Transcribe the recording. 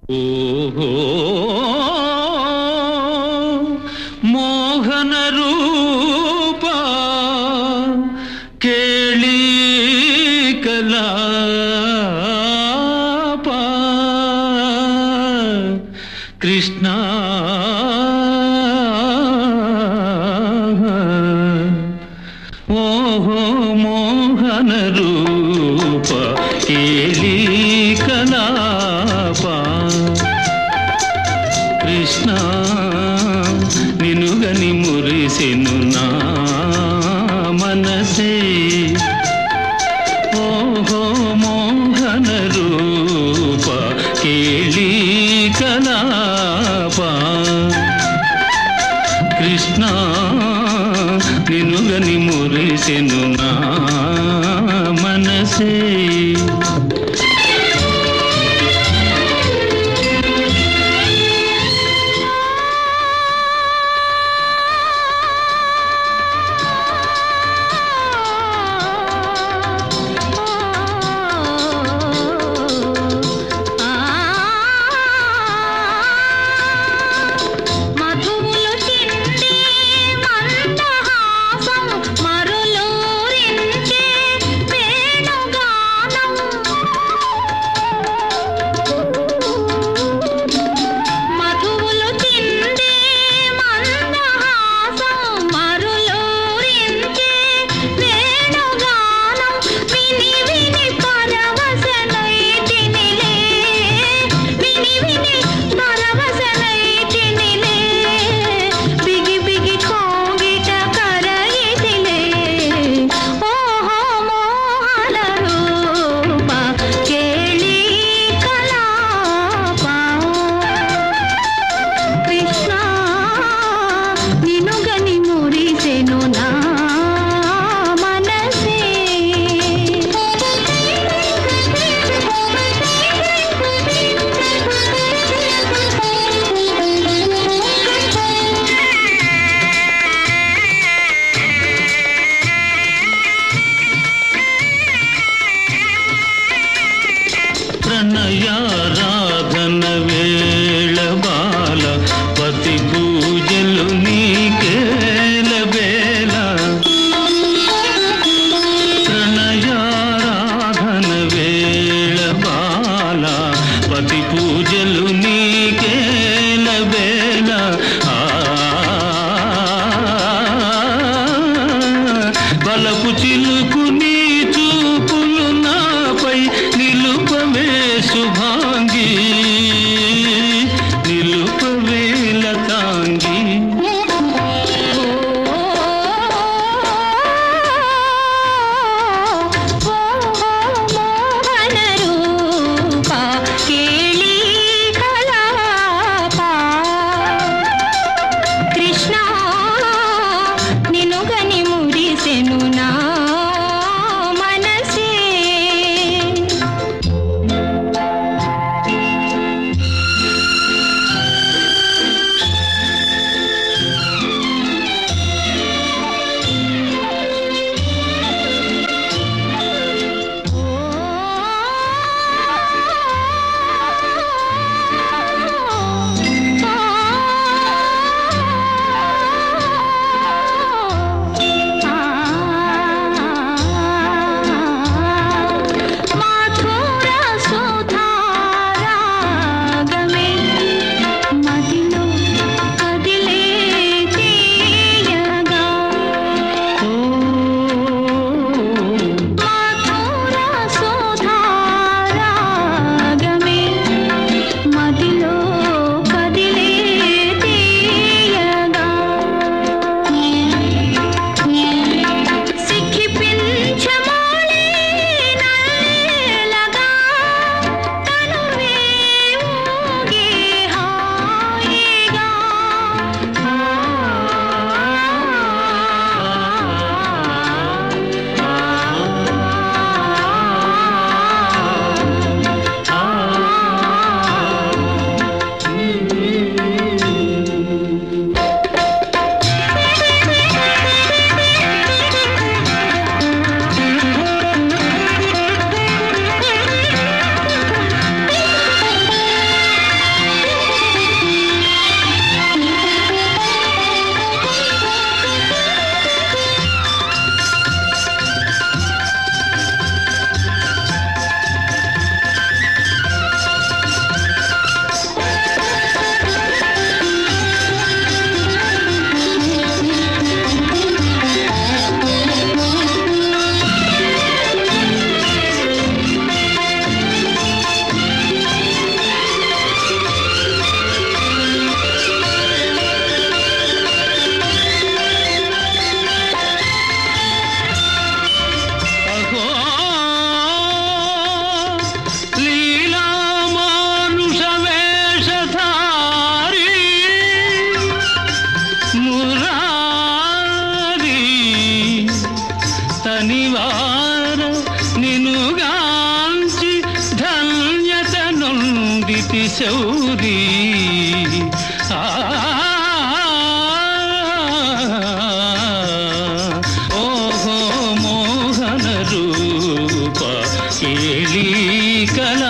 ఓహో మోహన రూప కేళీ కలాప కృష్ణ ఓహో మోహన రూప కేళీ కలాప కృష్ణ నినుగని మురిసెను నా మనసే ఓహో మోహన రూప కేళీ కలాప కృష్ణ నినుగని మురిసెను నా మనసే మధువులు చిందే మందహాసం మరులూరించే వేణుగానం మధువులు చిందే మందహాసం మరులూరించే వేణుగానం విని విని పరవశనైతినిలే విని విని పరవశనైతినిలే బిగి బిగి కోగిట కరయితిలే ఓహో మోహన రూప కేళీ కలాప కృష్ణ నినుగని మురిసెను నా మనసే ప్రణయారాధన వేళ బాల పతి పూజలు నీకేల వేళ ప్రణయారాధన వేళ బాల పతి పూజలు నీకేల వేళ ఆ బలపు చిలుకు నీ చూపులు నాపై నిలుపవే శుభా ನುಡಿತಿ ಶೌರಿ ಆ ಓಹೋ ಮೋಹನ ರೂಪ ಕೇಳಿ ಕಲ